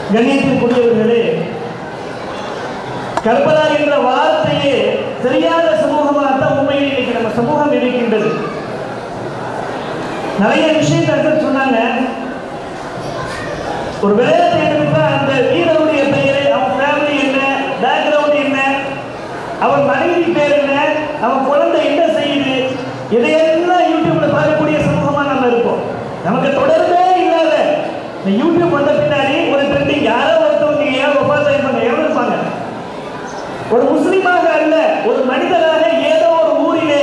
கண்ணியத்திற்குரியவர்களே கர்பலா என்ற வார்த்தையே தெரியாத சமூகமாகத்தான் உண்மையில் இன்னைக்கு நம்ம சமூகம் இருக்கின்றது நிறைய விஷயத்தை அடுத்து சொன்னாங்க ஒரு விளையாட்டு எடுத்துட்டா அந்த வீரருடைய பெயரு அவன் ஃபேமிலி என்ன பேக்ரவுண்ட் என்ன அவன் மனைவி பேர் என்ன அவன் குழந்தை என்ன செய்யுது இதையெல்லாம் யூடியூப்ல பார்க்கக்கூடிய சமூகமா நம்ம இருப்போம் நமக்கு தொடர்பே இல்லாத இந்த யூடியூப் வந்த பின்னாடி ஒரு ட்ரெண்டிங் யாரோ ஒருத்தவங்க ஏன் ஒப்பாசம் இருப்பாங்க எவ்வளோ இருப்பாங்க ஒரு முஸ்லிமாக அல்ல ஒரு மனிதராக ஏதோ ஒரு ஊரிலே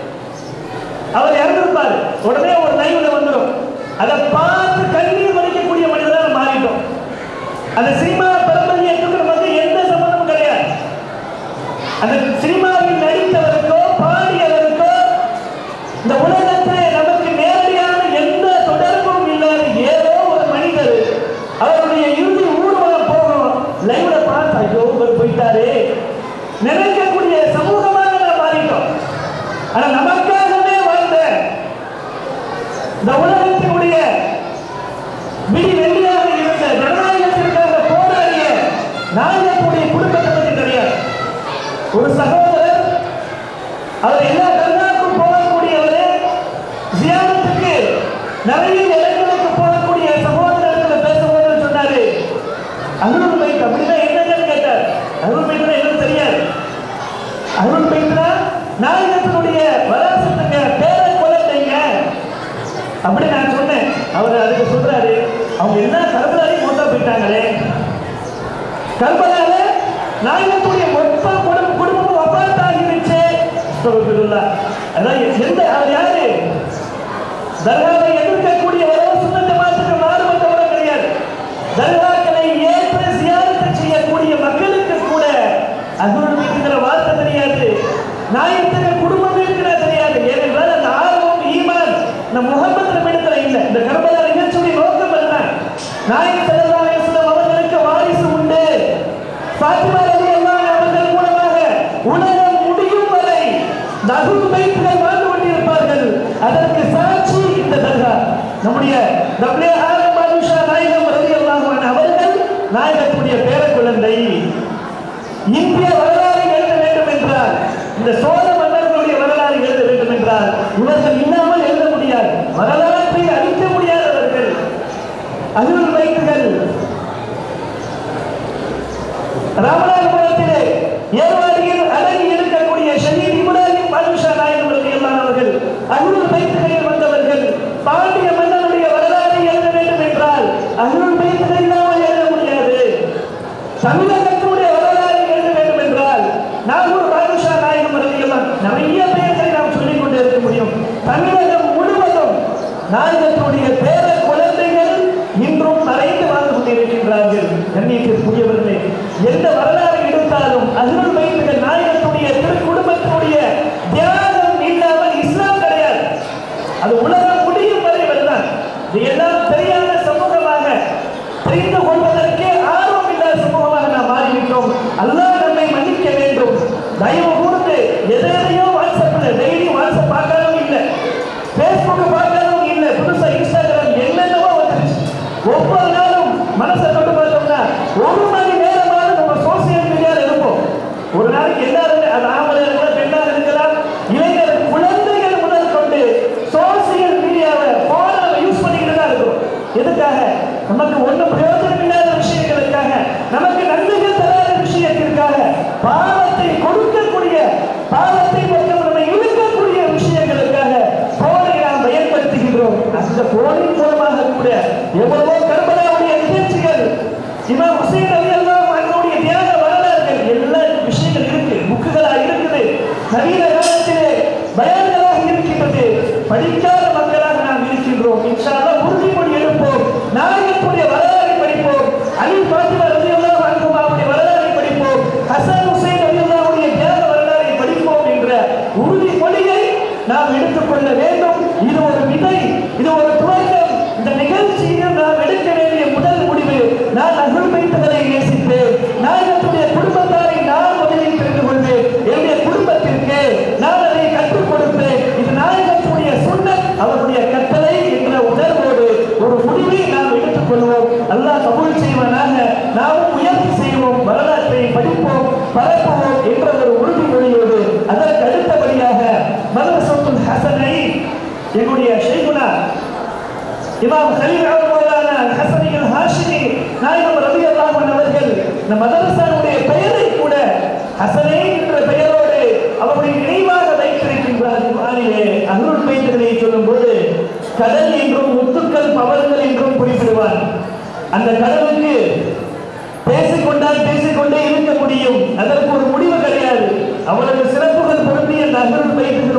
அவர் இறந்திருப்பாரு உடனே ஒரு லைவ்ல வந்துடும் அதை பார்த்து கண்ணீர் வலிக்கக்கூடிய மனிதராக மாறிட்டோம் அந்த சினிமா பரம்பரையத்துக்கு நமக்கு எந்த சம்பந்தமும் கிடையாது அந்த சினிமாவில் நடித்தவருக்கோ பாடியவருக்கோ இந்த உலகத்திலே நமக்கு நேரடியான எந்த தொடர்பும் இல்லாத ஏதோ ஒரு மனிதர் அவருடைய இறுதி ஊர்வலம் போகும் லைவ்ல பார்த்து ஐயோ இவர் போயிட்டாரே நினைக்கக்கூடிய சமூகமாக நாம் மாறிட்டோம் ஆனா நமக்காகவே வாழ்ந்த இந்த உலகத்தினுடைய விடி வெள்ளியாக இருந்த ஜனநாயகத்திற்காக போராடிய நாயகத்துடைய குடும்பத்தை பற்றி தெரியாது ஒரு சகோதரர் அவர் எல்லா கருணாக்கும் போகக்கூடியவர் ஜியாரத்துக்கு நிறைய இடங்களுக்கு போகக்கூடிய சகோதரர்கள் பேசும்போது சொன்னாரு அருள் பைக் அப்படின்னா என்னன்னு கேட்டார் அருள் பைக்னா என்னன்னு தெரியாது அருள் பைக்னா நாயகத்தினுடைய வராசத்துக்கு பேர குழந்தைங்க அப்படி நான் சொன்னேன் அவர் அதுக்கு சொல்றாரு அவங்க என்ன கருப்பலாரி மொத்தம் போயிட்டாங்களே கர்பலால நாயகத்துடைய மொத்த குடும்ப குடும்பமும் வபாத்தாகிருச்சு அஸ்தக்ஃபிருல்லாஹ். அதான் எந்த அவர் யாரு தர்காவை எதிர்க்கக்கூடியவரோ சுண்ண ஜமாத்துக்கு மாறுபட்டவரோ கிடையாது தர்காக்களை ஏற்று சியாரத்தை செய்யக்கூடிய மக்களுக்கு கூட அகுல் இருக்கிற வார்த்தை தெரியாது நாயகத்துக்கு குடும்பம் இருக்கிற தெரியாது ஏனென்றால் அந்த ஆர்வம் ஈமான் நம் முகமது நபிடத்துல இல்லை இந்த கர்பலா நிகழ்ச்சியுடைய நோக்கம் என்ன நாயகம் ஸல்லல்லாஹு அலைஹி வஸல்லம் அவர்களுக்கு வாரிசு உண்டு ஃபாத்திமா ரலியல்லாஹு அவர்கள் மூலமாக உலகம் முடியும் வரை நகுல் பைத்துகள் வாழ்ந்து கொண்டிருப்பார்கள் அதற்கு சாட்சி இந்த தர்கா நம்முடைய நம்முடைய ஆரம் பாதுஷா நாயகம் ரலியல்லாஹு அன்ஹு அவர்கள் நாயகத்துடைய பேர குழந்தை இந்திய வரலாறு எழுத வேண்டும் என்றால் இந்த சோழ மன்னர்களுடைய வரலாறு எழுத வேண்டும் என்றால் இவர்கள் இல்லாமல் எழுத முடியாது வரலாற்றை அழிக்க முடியாதவர்கள் அருள் வைத்துகள் ராமநாதபுரத்திலே ஏர்வாடியில் அடங்கி இருக்கக்கூடிய ஷஹீத் இப்ராஹிம் பாதுஷா நாயகம் ரலியல்லாஹு அவர்கள் அருள் வைத்துகளில் வந்தவர்கள் பாண்டிய மன்னனுடைய வரலாறை எழுத வேண்டும் என்றால் அருள் வைத்துகள் இல்லாமல் எழுத முடியாது தமிழகத்தினுடைய வரலாறு எழுத வேண்டும் என்றால் நாகூர் பாதுஷா நாயகம் ரலியல்லாஹு நிறைய பெயர்களை நாம் சொல்லிக் கொண்டே இருக்க முடியும் தமிழகம் முழுவதும் நாயகத்தினுடைய பேர குழந்தைகள் இன்றும் மறைந்து வாழ்ந்து கொண்டிருக்கின்றார்கள் கண்ணியத்திற்குரியவர்களே எந்த வரலாறு எடுத்தாலும் அருள் வைத்துகள் நாயகத்துடைய திருக்குடும்பத்தினுடைய தியாகம் இல்லாமல் இஸ்லாம் கிடையாது அது உலகம் முடியும் வரை வருதான் இது எல்லாம் தெரியாத சமூகமாக தெரிந்து கொள்வதற்கே ஆர்வம் இல்லாத சமூகமாக நாம் மாறிவிட்டோம் அல்லாஹ் நம்மை மன்னிக்க வேண்டும் தயவு கூர்ந்து எதையோ வாட்ஸ்அப்பில் டெய்லி வாட்ஸ்அப் பார்க்காதவங்க இல்லை ஃபேஸ்புக் பார்க்காதவங்க இல்லை புதுசா இன்ஸ்டாகிராம் என்னென்னவோ வந்துருச்சு ஒவ்வொரு நாளும் மனசை தொட்டு பார்த்தோம்னா ஒரு மணி நேரமாவது நம்ம சோசியல் மீடியாவில் இருப்போம் ஒரு நாளைக்கு எல்லாரும் அது ஆம்பளை இருக்கலாம் பெண்ணாக இருக்கலாம் இளைஞர் குழந்தைகள் முதல் கொண்டு சோசியல் மீடியாவை போன யூஸ் பண்ணிக்கிட்டு தான் இருக்கிறோம் எதுக்காக நமக்கு ஒன்றும் பிரயோஜனம் இல்லாத விஷயங்களுக்காக நமக்கு நன்மைகள் தராத விஷயத்திற்காக பாவத்தை கொடுக்கக்கூடிய பாவத்தை பக்கம் நம்மை இழுக்கக்கூடிய விஷயங்களுக்காக போனை நாம் பயன்படுத்துகின்றோம் அந்த போனின் மூலமாக கூட எவ்வளவோ கர்பலாவுடைய நிகழ்ச்சிகள் இமாம் ஹுசைன் அலி அல்லாஹ் அவர்களுடைய தியாக வரலாறுகள் எல்லா விஷயங்கள் இருக்கு புக்குகளா இருக்குது நவீன காலத்திலே பயான்களாக இருக்கின்றது படிக்காத மக்களாக நாம் இருக்கின்றோம் இன்ஷா அல்லாஹ் உறுதிமொழி எடுப்போம் நாயகத்துடைய வரலாறை படிப்போம் அலி பாத்திமா ரலியல்லாஹு அன்ஹுமாவுடைய வரலாறை படிப்போம் ஹசன் ஹுசைன் ரலியல்லாஹுடைய தியாக வரலாறை படிப்போம் என்ற உறுதிமொழியை நாம் எடுத்துக்கொள்ள வேண்டும் இது ஒரு விதை இது ஒரு துவக்கம் இந்த நிகழ்ச்சியில் நாம் எடுக்க வேண்டிய முதல் முடிவு நான் அருள் வைத்ததை நேசிப்பேன் நாயகத்துடைய குடும்பத்தாரை நான் முதலில் தெரிந்து கொள்வேன் என்னுடைய குடும்பத்திற்கு நான் அதை கற்றுக் கொடுப்பேன் இது நாயகத்துடைய சுண்ணத் அவருடைய கட்டளை என்ற உணர்வோடு ஒரு முடிவை நாம் எடுத்துக்கொள்வோம் அல்லாஹ் கபூல் செய்வனாக இந்த மதரசாவுடைய பெயரை கூட ஹசனே என்ற பெயரோடு அவருடைய நினைவாக வைத்திருக்கின்றார் குர்ஆனிலே அருள் பெய்தலை சொல்லும்போது கடல் என்றும் முத்துக்கள் பவர்கள் என்றும் குறிப்பிடுவார் அந்த கடலுக்கு பேசிக்கொண்டால் பேசிக்கொண்டே இருக்க முடியும் அதற்கு ஒரு முடிவு கிடையாது அவ்வளவு சிறப்புகள் பொருந்திய அந்த அருள் பெய்தல்